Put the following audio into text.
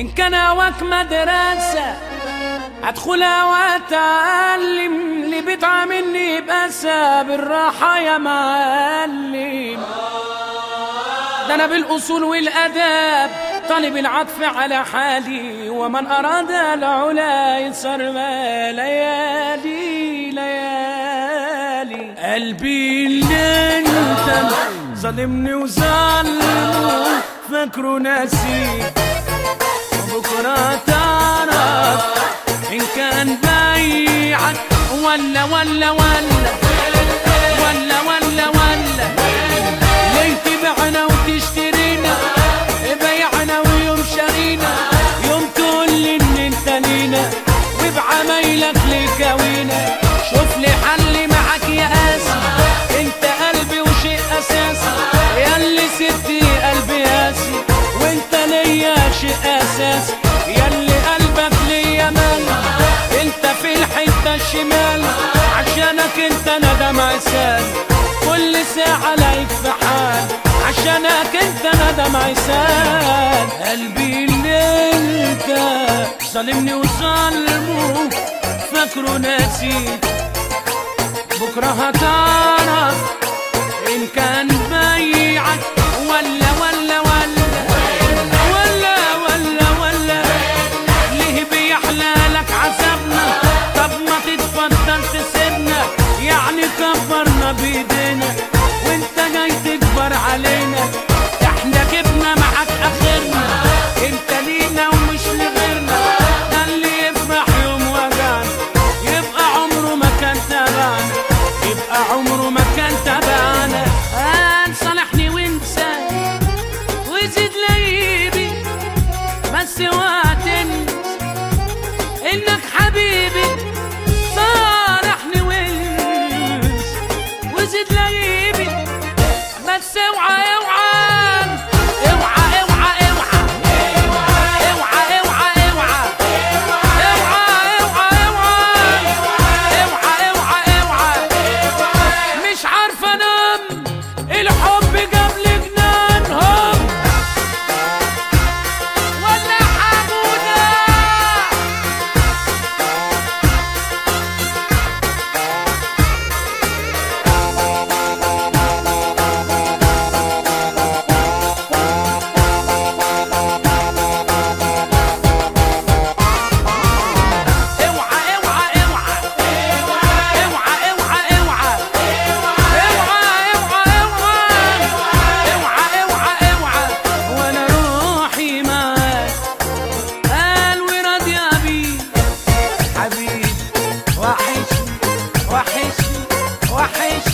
إن كان هواك مدرسة أدخلها وأتعلم اللي بتعاملني بأسى بالراحة يا معلم ده أنا بالأصول والأداب طالب العطف على حالي ومن أراد العلا يسر ما ليالي ليالي قلبي اللي انت ظالمني وظلمه فاكره ناسي بكرة تعرف إن كان بيعك ولا ولا ولا ولا ولا ولا ليه تبيعنا وتشترينا بيعنا ويوم شارينا يوم تقول لي ان انت لينا وبعمايلك لكوينا شوف لي حل معاك يا قاسي انت قلبي وشيء اساسي يا اللي سبتي قلبي قاسي وانت ليا شيء اساسي يا اللي قلبك ليا مال انت في الحته الشمال عشانك انت ندم عسال كل ساعة لايك في حال عشانك انت ندم عسال قلبي اللي انت ظالمني وظلمه فاكره ناسي بكرة هتعرف إن كان بيعك ولا ولا ولا ولا ولا ولا ليه بيحلى لك عذابنا طب ما تتفضل تسيبنا يعني كبرنا بايدينا وانت جاي تكبر علينا احنا جبنا معاك اخرنا انت لينا ومش لغيرنا ده اللي يفرح يوم وجعنا يبقى عمره ما كان تبعنا يبقى عمره ما كان تبعنا آه صالحني وانسى وزيد ليبي بس وقتني انك حبيبي صالحني وانسى وزيد ليبي بس اوعى اوعى اوعى اوعى اوعى اوعى اوعى اوعى اوعى اوعى اوعى اوعى اوعى مش عارفه انام الحب جاب لي جنان هوب ولا حموده اوعى اوعى اوعى اوعى اوعى اوعى اوعى اوعى اوعى اوعى اوعى اوعى وانا روحي معاك قال وراضي بيه حبيبي وحشني وحشني وحشني